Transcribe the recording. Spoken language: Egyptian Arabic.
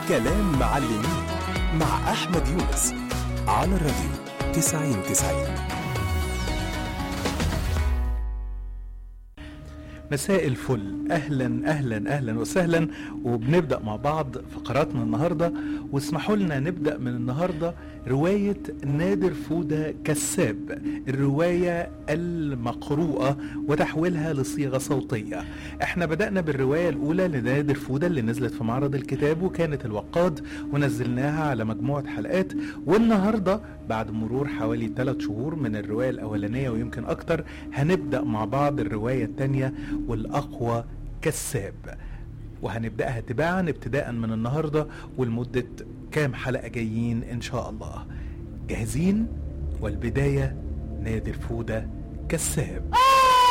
كلام معلمين مع أحمد يونس على الراديو 90 90 مساء الفل اهلا اهلا اهلا وسهلا وبنبدا مع بعض فقراتنا النهارده واسمحوا لنا نبدا من النهارده روايه نادر فوده كساب الروايه المقروءه وتحويلها لصيغه صوتيه احنا بدانا بالروايه الاولى لنادر فوده اللي نزلت في معرض الكتاب وكانت الوقاد ونزلناها على مجموعه حلقات والنهارده بعد مرور حوالي 3 شهور من الروايه الاولانيه ويمكن اكتر هنبدا مع بعض الروايه الثانيه والأقوى كساب وهنبدأها تباعا ابتداء من النهاردة ولمدة كام حلقة جايين إن شاء الله جاهزين والبداية نادر فودة كساب